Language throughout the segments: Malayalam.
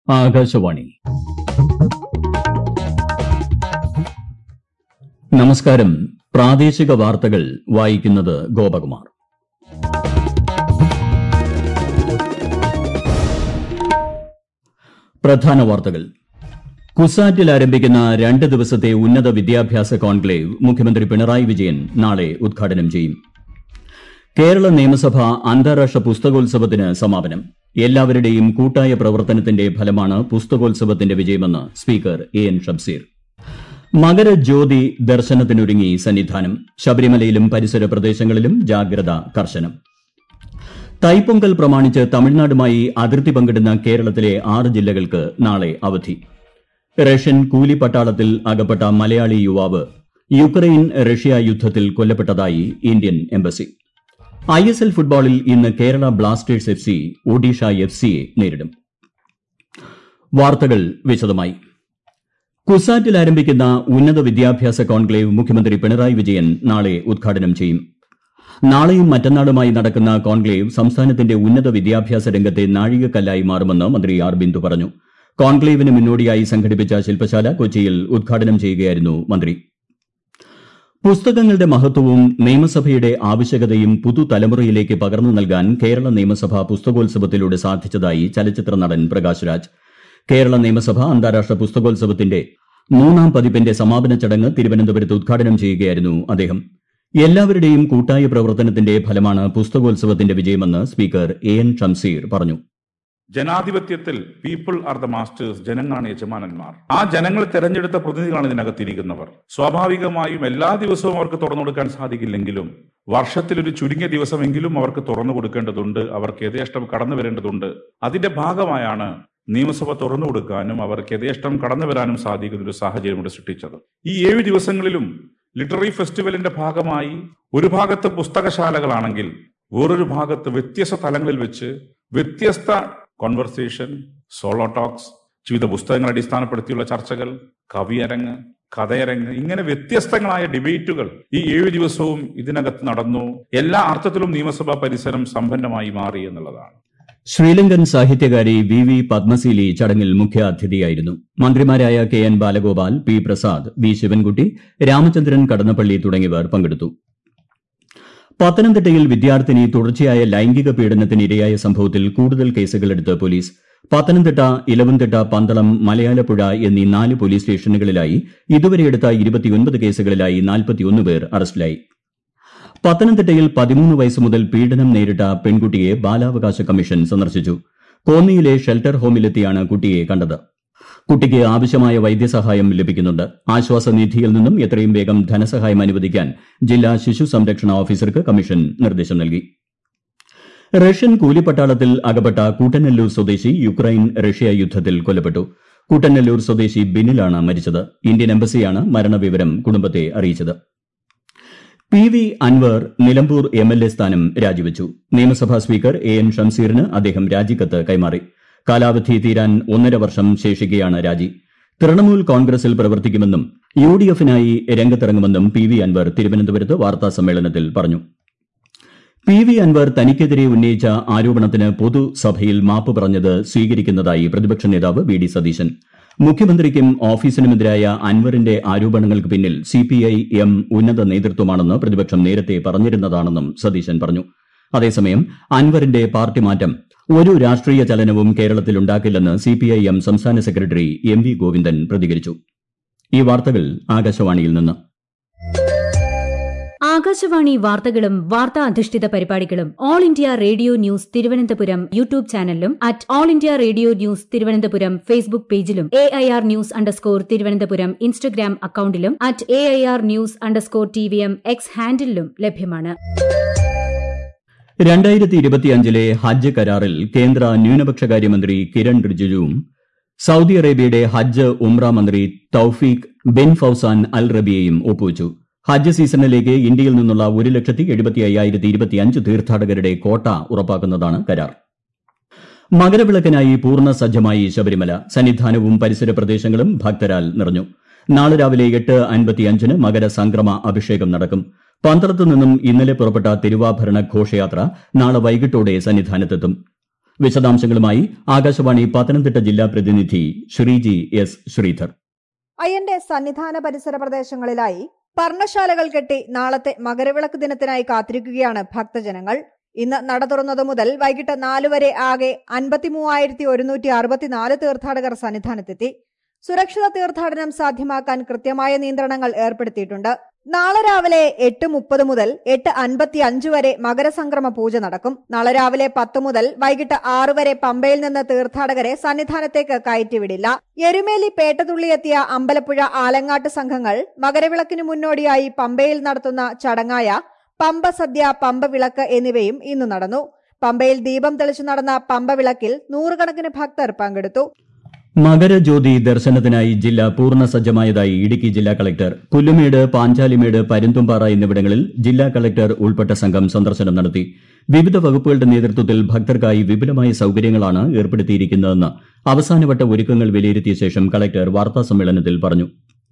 ആകാശവാണി നമസ്കാരം പ്രാദേശിക വാർത്തകൾ വായിക്കുന്നത് ഗോപകുമാർ പ്രധാന വാർത്തകൾ കുസാറ്റിൽ ആരംഭിക്കുന്ന രണ്ട് ദിവസത്തെ ഉന്നത വിദ്യാഭ്യാസ കോൺക്ലേവ് മുഖ്യമന്ത്രി പിണറായി വിജയൻ നാളെ ഉദ്ഘാടനം ചെയ്യും കേരള നിയമസഭ അന്താരാഷ്ട്ര പുസ്തകോത്സവത്തിന് സമാപനം എല്ലാവരുടെയും കൂട്ടായ പ്രവർത്തനത്തിന്റെ ഫലമാണ് പുസ്തകോത്സവത്തിന്റെ വിജയമെന്ന് speaker A N Shamseer Makarajyothi ദർശനത്തിനൊരുങ്ങി സന്നിധാനം ശബരിമലയിലും പരിസര പ്രദേശങ്ങളിലും ജാഗ്രത കർശനം തൈപ്പൊങ്കൽ പ്രമാണിച്ച് തമിഴ്നാടുമായി അതിർത്തി പങ്കിടുന്ന കേരളത്തിലെ ആറ് ജില്ലകൾക്ക് നാളെ അവധി റഷ്യൻ കൂലിപ്പട്ടാളത്തിൽ അകപ്പെട്ട മലയാളി യുവാവ് യുക്രൈൻ റഷ്യ യുദ്ധത്തിൽ കൊല്ലപ്പെട്ടതായി Indian embassy I S L ഫുട്ബോളിൽ ഇന്ന് Kerala Blasters F C Odisha F സിയെ നേരിടും വാർത്തകൾ വിശദമായി കുസാറ്റിൽ ആരംഭിക്കുന്ന ഉന്നത വിദ്യാഭ്യാസ കോൺക്ലേവ് മുഖ്യമന്ത്രി പിണറായി വിജയൻ നാളെ ഉദ്ഘാടനം ചെയ്യും നാളെയും മറ്റന്നാളുമായി നടക്കുന്ന കോൺക്ലേവ് സംസ്ഥാനത്തിന്റെ ഉന്നത വിദ്യാഭ്യാസ രംഗത്തെ നാഴികക്കല്ലായി മാറുമെന്ന് മന്ത്രി ആർ ബിന്ദു പറഞ്ഞു കോൺക്ലേവിന് മുന്നോടിയായി സംഘടിപ്പിച്ച ശില്പശാല കൊച്ചിയിൽ ഉദ്ഘാടനം ചെയ്യുകയായിരുന്നു മന്ത്രി പുസ്തകങ്ങളുടെ മഹത്വവും നിയമസഭയുടെ ആവശ്യകതയും പുതുതലമുറയിലേക്ക് പകർന്നു നൽകാൻ കേരള നിയമസഭ പുസ്തകോത്സവത്തിലൂടെ സാധിച്ചതായി ചലച്ചിത്ര നടൻ പ്രകാശ് രാജ് കേരള നിയമസഭ അന്താരാഷ്ട്ര പുസ്തകോത്സവത്തിന്റെ മൂന്നാം പതിപ്പിന്റെ സമാപന ചടങ്ങ് തിരുവനന്തപുരത്ത് ഉദ്ഘാടനം ചെയ്യുകയായിരുന്നു അദ്ദേഹം എല്ലാവരുടെയും കൂട്ടായ പ്രവർത്തനത്തിന്റെ ഫലമാണ് പുസ്തകോത്സവത്തിന്റെ വിജയമെന്ന് സ്പീക്കർ എ എൻ ഷംസീർ പറഞ്ഞു ജനാധിപത്യത്തിൽ പീപ്പിൾ ആർ ദ മാസ്റ്റേഴ്സ് ജനങ്ങളാണ് യജമാനന്മാർ ആ ജനങ്ങൾ തെരഞ്ഞെടുത്ത പ്രതിനിധികളാണ് ഇതിനകത്തിരിക്കുന്നവർ സ്വാഭാവികമായും എല്ലാ ദിവസവും അവർക്ക് തുറന്നു കൊടുക്കാൻ സാധിക്കില്ലെങ്കിലും വർഷത്തിൽ ഒരു ചുരുങ്ങിയ ദിവസമെങ്കിലും അവർക്ക് തുറന്നു കൊടുക്കേണ്ടതുണ്ട് അവർക്ക് യഥേഷ്ടം കടന്നു വരേണ്ടതുണ്ട് അതിന്റെ ഭാഗമായാണ് നിയമസഭ തുറന്നു കൊടുക്കാനും അവർക്ക് യഥേഷ്ടം കടന്നു വരാനും സാധിക്കുന്ന ഒരു സാഹചര്യം ഇവിടെ സൃഷ്ടിച്ചത് ഈ ഏഴ് ദിവസങ്ങളിലും ലിറ്റററി ഫെസ്റ്റിവലിന്റെ ഭാഗമായി ഒരു ഭാഗത്ത് പുസ്തകശാലകളാണെങ്കിൽ വേറൊരു ഭാഗത്ത് വ്യത്യസ്ത തലങ്ങളിൽ വെച്ച് വ്യത്യസ്ത കോൺവെർസേഷൻ സോളോ ടോക്സ് വിവിധ പുസ്തകങ്ങൾ അടിസ്ഥാനപ്പെടുത്തിയുള്ള ചർച്ചകൾ കവിയരങ്ങ് കഥയരങ്ങ് ഇങ്ങനെ വ്യത്യസ്തങ്ങളായ ഡിബേറ്റുകൾ ഈ ഏഴു ദിവസവും ഇതിനകത്ത് നടന്നു എല്ലാ അർത്ഥത്തിലും നിയമസഭാ പരിസരം സമ്പന്നമായി മാറി എന്നുള്ളതാണ് ശ്രീലങ്കൻ സാഹിത്യകാരി വി വി പത്മസീലി ചടങ്ങിൽ മുഖ്യാതിഥിയായിരുന്നു മന്ത്രിമാരായ K N Balagopal P Prasad V Sivankutty Ramachandran Kadannappally തുടങ്ങിയവർ പങ്കെടുത്തു പത്തനംതിട്ടയിൽ വിദ്യാർത്ഥിനി തുടർച്ചയായ ലൈംഗിക പീഡനത്തിന് ഇരയായ സംഭവത്തിൽ കൂടുതൽ കേസുകളെടുത്ത് പോലീസ് പത്തനംതിട്ട ഇലവന്തിട്ട പന്തളം മലയാലപ്പുഴ എന്നീ നാല് പോലീസ് സ്റ്റേഷനുകളിലായി ഇതുവരെ എടുത്ത ഇരുപത്തിയൊൻപത് കേസുകളിലായി നാൽപ്പത്തിയൊന്ന് പേർ അറസ്റ്റിലായി പത്തനംതിട്ടയിൽ പതിമൂന്ന് വയസ്സ് മുതൽ പീഡനം നേരിട്ട പെൺകുട്ടിയെ ബാലാവകാശ കമ്മീഷൻ സന്ദർശിച്ചു കോന്നിയിലെ ഷെൽട്ടർ ഹോമിലെത്തിയാണ് കുട്ടിയെ കണ്ടത് കുട്ടിക്ക് ആവശ്യമായ വൈദ്യസഹായം ലഭിക്കുന്നുണ്ട് ആശ്വാസനിധിയിൽ നിന്നും എത്രയും വേഗം ധനസഹായം അനുവദിക്കാൻ ജില്ലാ ശിശു സംരക്ഷണ ഓഫീസർക്ക് കമ്മീഷൻ നിർദ്ദേശം നൽകി റഷ്യൻ കൂലിപ്പട്ടാളത്തിൽ അകപ്പെട്ട കൂട്ടനല്ലൂർ സ്വദേശി യുക്രൈൻ റഷ്യ യുദ്ധത്തിൽ കൊല്ലപ്പെട്ടു കൂട്ടനല്ലൂർ സ്വദേശി ബിനിലാണ് മരിച്ചത് ഇന്ത്യൻ എംബസിയാണ് മരണവിവരം കുടുംബത്തെ അറിയിച്ചത് P V Anvar Nilambur M L A സ്ഥാനം രാജിവെച്ചു നിയമസഭാ സ്പീക്കർ എ എൻ ഷംസീറിന് അദ്ദേഹം രാജിക്കത്ത് കൈമാറി കാലാവധി തീരാൻ ഒന്നര വർഷം ശേഷിക്കെയാണ് രാജി തൃണമൂൽ കോൺഗ്രസിൽ പ്രവർത്തിക്കുമെന്നും യു ഡി എഫിനായി രംഗത്തിറങ്ങുമെന്നും പി വി അൻവർ തിരുവനന്തപുരത്ത് വാർത്താ സമ്മേളനത്തിൽ പറഞ്ഞു പി വി അൻവർ തനിക്കെതിരെ ഉന്നയിച്ച ആരോപണത്തിന് പൊതുസഭയിൽ മാപ്പ് പറഞ്ഞത് സ്വീകരിക്കുന്നതായി പ്രതിപക്ഷ നേതാവ് വി ഡി സതീശൻ മുഖ്യമന്ത്രിക്കും ഓഫീസിനുമെതിരായ അൻവറിന്റെ ആരോപണങ്ങൾക്ക് പിന്നിൽ സിപിഐ എം ഉന്നത നേതൃത്വമാണെന്ന് പ്രതിപക്ഷം നേരത്തെ പറഞ്ഞിരുന്നതാണെന്നും സതീശൻ പറഞ്ഞു അതേസമയം അൻവറിന്റെ പാർട്ടി മാറ്റം ഒരു രാഷ്ട്രീയ ചലനവും കേരളത്തിലുണ്ടാക്കില്ലെന്ന് സിപിഐഎം സംസ്ഥാന സെക്രട്ടറി എം വി ഗോവിന്ദൻ പ്രതികരിച്ചു ഈ വാർത്തകൾ ആകാശവാണിയിൽ നിന്ന് ആകാശവാണി വാർത്തകളും വാർത്താ അധിഷ്ഠിത പരിപാടികളും All India Radio news Thiruvananthapuram YouTube ചാനലിലും at All India Radio news Thiruvananthapuram Facebook പേജിലും A I R news underscore Thiruvananthapuram Instagram അക്കൌണ്ടിലും at A I R news underscore T V M X ഹാൻഡിലും ലഭ്യമാണ് രണ്ടായിരത്തി ഇരുപത്തിയഞ്ചിലെ ഹജ്ജ് കരാറിൽ കേന്ദ്ര ന്യൂനപക്ഷകാര്യമന്ത്രി കിരൺ റിജിജുവും സൌദി അറേബ്യയുടെ ഹജ്ജ് ഉംറ മന്ത്രി തൌഫീഖ് ബിൻ ഫൌസാൻ അൽ റബിയയും ഒപ്പുവച്ചു ഹജ്ജ് സീസണിലേക്ക് ഇന്ത്യയിൽ നിന്നുള്ള ഒരു ലക്ഷത്തി എഴുപത്തി അയ്യായിരത്തി ഇരുപത്തിയഞ്ച് തീർത്ഥാടകരുടെ കോട്ട ഉറപ്പാക്കുന്നതാണ് കരാർ മകരവിളക്കിനായി പൂർണ്ണ സജ്ജമായി ശബരിമല സന്നിധാനവും പരിസര പ്രദേശങ്ങളും ഭക്തരാൽ നിറഞ്ഞു നാളെ രാവിലെ എട്ട് അൻപത്തിയഞ്ചിന് മകരസംക്രമ അഭിഷേകം നടക്കും പന്തളത്തു നിന്നും ഇന്നലെ പുറപ്പെട്ട തിരുവാഭരണ ഘോഷയാത്ര നാളെ വൈകിട്ടോടെ സന്നിധാനത്തെത്തും വിശദാംശങ്ങളുമായി ആകാശവാണി പത്തനംതിട്ട ജില്ലാ പ്രതിനിധി ശ്രീജി എസ് ശ്രീധർ അയ്യന്റെ സന്നിധാന പരിസര പ്രദേശങ്ങളിലായി പർണശാലകൾ കെട്ടി നാളത്തെ മകരവിളക്ക് ദിനത്തിനായി കാത്തിരിക്കുകയാണ് ഭക്തജനങ്ങൾ ഇന്ന് നട തുറന്നതു മുതൽ വൈകിട്ട് നാലു വരെ ആകെ അൻപത്തിമൂവായിരത്തി ഒരുന്നൂറ്റി അറുപത്തിനാല് തീർത്ഥാടകർ സന്നിധാനത്തെത്തി സുരക്ഷിത തീർത്ഥാടനം സാധ്യമാക്കാൻ കൃത്യമായ നിയന്ത്രണങ്ങൾ ഏർപ്പെടുത്തിയിട്ടുണ്ട് നാളെ രാവിലെ എട്ട് മുപ്പത് മുതൽ എട്ട് അൻപത്തി അഞ്ച് വരെ മകരസംക്രമ പൂജ നടക്കും നാളെ രാവിലെ പത്ത് മുതൽ വൈകിട്ട് ആറ് വരെ പമ്പയിൽ നിന്ന് തീർത്ഥാടകരെ സന്നിധാനത്തേക്ക് കയറ്റിവിടില്ല എരുമേലി പേട്ടതുള്ളിയെത്തിയ അമ്പലപ്പുഴ ആലങ്ങാട്ട് സംഘങ്ങൾ മകരവിളക്കിനു മുന്നോടിയായി പമ്പയിൽ നടത്തുന്ന ചടങ്ങായ പമ്പ സദ്യ പമ്പ വിളക്ക് എന്നിവയും ഇന്ന് നടന്നു പമ്പയിൽ ദീപം തെളിച്ചു നടന്ന പമ്പ വിളക്കിൽ നൂറുകണക്കിന് ഭക്തർ പങ്കെടുത്തു മകരജ്യോതി ദർശനത്തിനായി ജില്ല പൂർണ്ണ സജ്ജമായതായി ഇടുക്കി ജില്ലാ കളക്ടർ പുല്ലുമേട് പാഞ്ചാലിമേട് പരുന്തുംപാറ എന്നിവിടങ്ങളിൽ ജില്ലാ കളക്ടർ ഉൾപ്പെട്ട സംഘം സന്ദർശനം നടത്തി വിവിധ വകുപ്പുകളുടെ നേതൃത്വത്തിൽ ഭക്തർക്കായി വിപുലമായ സൌകര്യങ്ങളാണ് ഏർപ്പെടുത്തിയിരിക്കുന്നതെന്ന് അവസാനവട്ട ഒരുക്കങ്ങൾ വിലയിരുത്തിയ ശേഷം കളക്ടർ വാർത്താസമ്മേളനത്തിൽ പറഞ്ഞു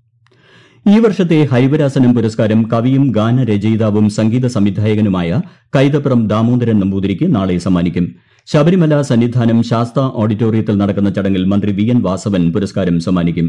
ഈ വർഷത്തെ ഹരിവരാസനം പുരസ്കാരം കവിയും ഗാനരചയിതാവും സംഗീത സംവിധായകനുമായ കൈതപ്രം ദാമോദരൻ നമ്പൂതിരിക്ക് നാളെ സമ്മാനിക്കും ശബരിമല സന്നിധാനം ശാസ്ത ഓഡിറ്റോറിയത്തിൽ നടക്കുന്ന ചടങ്ങിൽ മന്ത്രി വി എൻ വാസവൻ പുരസ്കാരം സമ്മാനിക്കും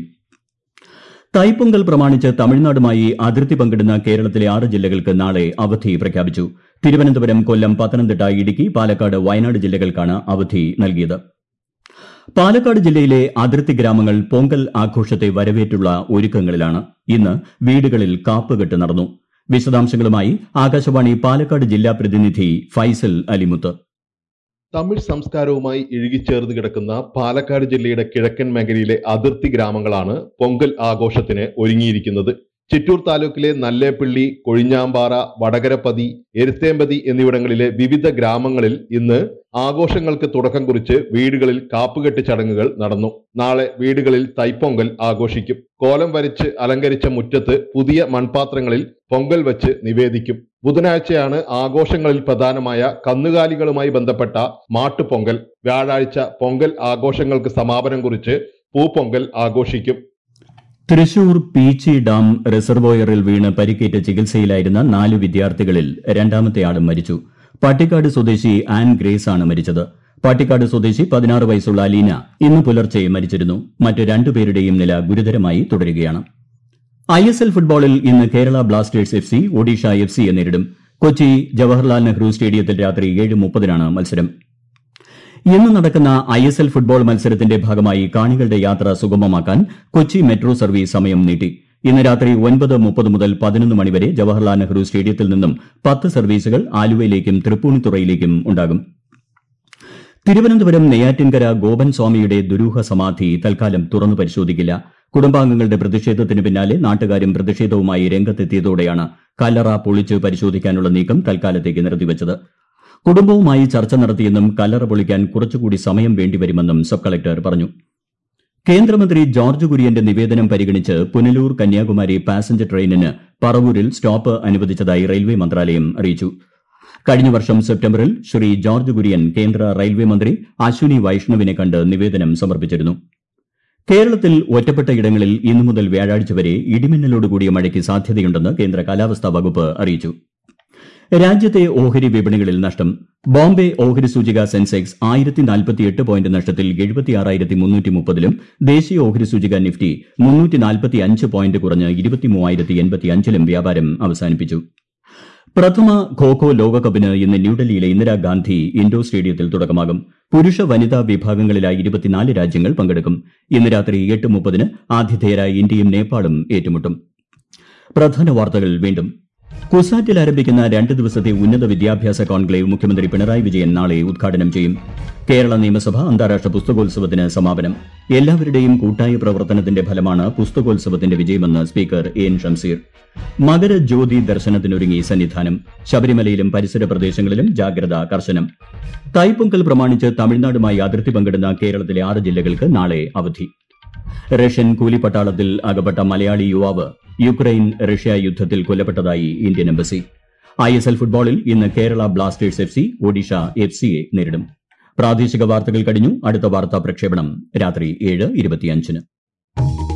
തൈപ്പൊങ്കൽ പ്രമാണിച്ച് തമിഴ്നാടുമായി അതിർത്തി പങ്കിടുന്ന കേരളത്തിലെ ആറ് ജില്ലകൾക്ക് നാളെ അവധി പ്രഖ്യാപിച്ചു തിരുവനന്തപുരം കൊല്ലം പത്തനംതിട്ട ഇടുക്കി പാലക്കാട് വയനാട് ജില്ലകൾക്കാണ് അവധി നൽകിയത് പാലക്കാട് ജില്ലയിലെ അതിർത്തി ഗ്രാമങ്ങൾ പൊങ്കൽ ആഘോഷത്തെ വരവേറ്റുള്ള ഒരുക്കങ്ങളിലാണ് ഇന്ന് വീടുകളിൽ കാപ്പുകെട്ട് നടന്നു വിശദാംശങ്ങളുമായി ആകാശവാണി പാലക്കാട് ജില്ലാ പ്രതിനിധി ഫൈസൽ അലിമുത്ത് തമിഴ് സംസ്കാരവുമായി ഇഴുകിച്ചേർന്ന് കിടക്കുന്ന പാലക്കാട് ജില്ലയുടെ കിഴക്കൻ മേഖലയിലെ അതിർത്തി ഗ്രാമങ്ങളാണ് പൊങ്കൽ ആഘോഷത്തിന് ഒരുങ്ങിയിരിക്കുന്നത് ചിറ്റൂർ താലൂക്കിലെ നല്ലേപ്പിള്ളി കൊഴിഞ്ഞാമ്പാറ വടകരപ്പതി എരുത്തേമ്പതി എന്നിവിടങ്ങളിലെ വിവിധ ഗ്രാമങ്ങളിൽ ഇന്ന് ആഘോഷങ്ങൾക്ക് തുടക്കം കുറിച്ച് വീടുകളിൽ കാപ്പുകെട്ട് ചടങ്ങുകൾ നടന്നു നാളെ വീടുകളിൽ തൈപ്പൊങ്കൽ ആഘോഷിക്കും കോലം വരച്ച് അലങ്കരിച്ച മുറ്റത്ത് പുതിയ മൺപാത്രങ്ങളിൽ പൊങ്കൽ വച്ച് നിവേദിക്കും ബുധനാഴ്ചയാണ് ആഘോഷങ്ങളിൽ പ്രധാനമായ കന്നുകാലികളുമായി ബന്ധപ്പെട്ട മാട്ടുപൊങ്കൽ വ്യാഴാഴ്ച പൊങ്കൽ ആഘോഷങ്ങൾക്ക് സമാപനം കുറിച്ച് പൂപ്പൊങ്കൽ ആഘോഷിക്കും തൃശൂർ പീച്ചി ഡാം റിസർവോയറിൽ വീണ് പരിക്കേറ്റ് ചികിത്സയിലായിരുന്ന നാല് വിദ്യാർത്ഥികളിൽ രണ്ടാമത്തെയാളും മരിച്ചു പട്ടിക്കാട് സ്വദേശി ആൻ ഗ്രേസ് ആണ് മരിച്ചത് പട്ടിക്കാട് സ്വദേശി പതിനാറ് വയസ്സുള്ള അലീന ഇന്ന് പുലർച്ചെ മരിച്ചിരുന്നു മറ്റ് രണ്ടുപേരുടെയും നില ഗുരുതരമായി തുടരുകയാണ് ഐ എസ് എൽ ഫുട്ബോളിൽ ഇന്ന് Kerala Blasters F C Odisha F സിയെ നേരിടും കൊച്ചി ജവഹർലാൽ നെഹ്റു സ്റ്റേഡിയത്തിൽ രാത്രി ഏഴ് മുപ്പതിനാണ് മത്സരം ഇന്ന് നടക്കുന്ന ഐ എസ് എൽ ഫുട്ബോൾ മത്സരത്തിന്റെ ഭാഗമായി കാണികളുടെ യാത്ര സുഗമമാക്കാൻ കൊച്ചി മെട്രോ സർവീസ് സമയം നീട്ടി ഇന്ന് രാത്രി ഒൻപത് മുപ്പത് മുതൽ പതിനൊന്ന് മണിവരെ ജവഹർലാൽ നെഹ്റു സ്റ്റേഡിയത്തിൽ നിന്നും പത്ത് സർവീസുകൾ ആലുവയിലേക്കും തൃപ്പൂണിത്തുറയിലേക്കും ഉണ്ടാകും തിരുവനന്തപുരം നെയ്യാറ്റിൻകര ഗോപൻ സ്വാമിയുടെ ദുരൂഹ സമാധി തൽക്കാലം തുറന്നു പരിശോധിക്കില്ല കുടുംബാംഗങ്ങളുടെ പ്രതിഷേധത്തിന് പിന്നാലെ നാട്ടുകാരും പ്രതിഷേധവുമായി രംഗത്തെത്തിയതോടെയാണ് കല്ലറ പൊളിച്ച് പരിശോധിക്കാനുള്ള നീക്കം തൽക്കാലത്തേക്ക് നിർത്തിവച്ചത് കുടുംബവുമായി ചർച്ച നടത്തിയെന്നും കല്ലറ പൊളിക്കാൻ കുറച്ചുകൂടി സമയം വേണ്ടിവരുമെന്നും സബ് കളക്ടർ പറഞ്ഞു കേന്ദ്രമന്ത്രി ജോർജ് കുര്യന്റെ നിവേദനം പരിഗണിച്ച് പുനലൂർ കന്യാകുമാരി പാസഞ്ചർ ട്രെയിനിന് പറവൂരിൽ സ്റ്റോപ്പ് അനുവദിച്ചതായി റെയിൽവേ മന്ത്രാലയം അറിയിച്ചു കഴിഞ്ഞ വർഷം സെപ്റ്റംബറിൽ ശ്രീ ജോർജ് കുര്യൻ കേന്ദ്ര റെയിൽവേ മന്ത്രി അശ്വിനി വൈഷ്ണവിനെ കണ്ട് നിവേദനം സമർപ്പിച്ചിരുന്നു കേരളത്തിൽ ഒറ്റപ്പെട്ട ഇടങ്ങളിൽ ഇന്നു മുതൽ വ്യാഴാഴ്ച വരെ ഇടിമിന്നലോടുകൂടിയ മഴയ്ക്ക് സാധ്യതയുണ്ടെന്ന് കേന്ദ്ര കാലാവസ്ഥാ വകുപ്പ് അറിയിച്ചു രാജ്യത്തെ ഓഹരി വിപണികളിൽ നഷ്ടം ബോംബെ ഓഹരി സൂചിക സെൻസെക്സ് ആയിരത്തി നാൽപ്പത്തിയെട്ട് പോയിന്റ് നഷ്ടത്തിൽ എഴുപത്തിയാറായിരത്തി മുന്നൂറ്റി മുപ്പതിലും ദേശീയ ഓഹരി സൂചിക നിഫ്റ്റി മുന്നൂറ്റി നാൽപ്പത്തി അഞ്ച് പോയിന്റ് കുറഞ്ഞ് ഇരുപത്തിമൂവായിരത്തി എൺപത്തി അഞ്ചിലും വ്യാപാരം അവസാനിപ്പിച്ചു പ്രഥമ ഖോഖോ ലോകകപ്പിന് ഇന്ന് ന്യൂഡൽഹിയിലെ ഇന്ദിരാഗാന്ധി ഇൻഡോർ സ്റ്റേഡിയത്തിൽ തുടക്കമാകും പുരുഷ വനിതാ വിഭാഗങ്ങളിലായി ഇരുപത്തിനാല് രാജ്യങ്ങൾ പങ്കെടുക്കും ഇന്ന് രാത്രി എട്ട് മുപ്പതിന് ആതിഥേയരായ ഇന്ത്യയും നേപ്പാളും ഏറ്റുമുട്ടും പ്രധാന വാർത്തകൾ വീണ്ടും കുസാറ്റിൽ ആരംഭിക്കുന്ന രണ്ട് ദിവസത്തെ ഉന്നത വിദ്യാഭ്യാസ കോൺക്ലേവ് മുഖ്യമന്ത്രി പിണറായി വിജയൻ നാളെ ഉദ്ഘാടനം ചെയ്യും കേരള നിയമസഭ അന്താരാഷ്ട്ര പുസ്തകോത്സവത്തിന് സമാപനം എല്ലാവരുടെയും കൂട്ടായ പ്രവർത്തനത്തിന്റെ ഫലമാണ് പുസ്തകോത്സവത്തിന്റെ വിജയമെന്ന് സ്പീക്കർ എൻ ഷംസീർ മകരജ്യോതി ദർശനത്തിനൊരുങ്ങി സന്നിധാനം ശബരിമലയിലും പരിസര പ്രദേശങ്ങളിലും ജാഗ്രത കർശനം തൈപ്പൊങ്കൽ പ്രമാണിച്ച് തമിഴ്നാടുമായി അതിർത്തി പങ്കിടുന്ന കേരളത്തിലെ ആറ് ജില്ലകൾക്ക് നാളെ അവധി റഷ്യൻ കൂലിപ്പട്ടാളത്തിൽ അകപ്പെട്ട മലയാളി യുവാവ് യുക്രൈൻ റഷ്യ യുദ്ധത്തിൽ കൊല്ലപ്പെട്ടതായി Indian embassy I S L ഫുട്ബോളിൽ ഇന്ന് Kerala Blasters F C Odisha F സിയെ നേരിടും പ്രാദേശിക വാർത്തകൾ കഴിഞ്ഞു അടുത്ത വാർത്താ പ്രക്ഷേപണം രാത്രി ഏഴ് ഇരുപത്തിയഞ്ചിന്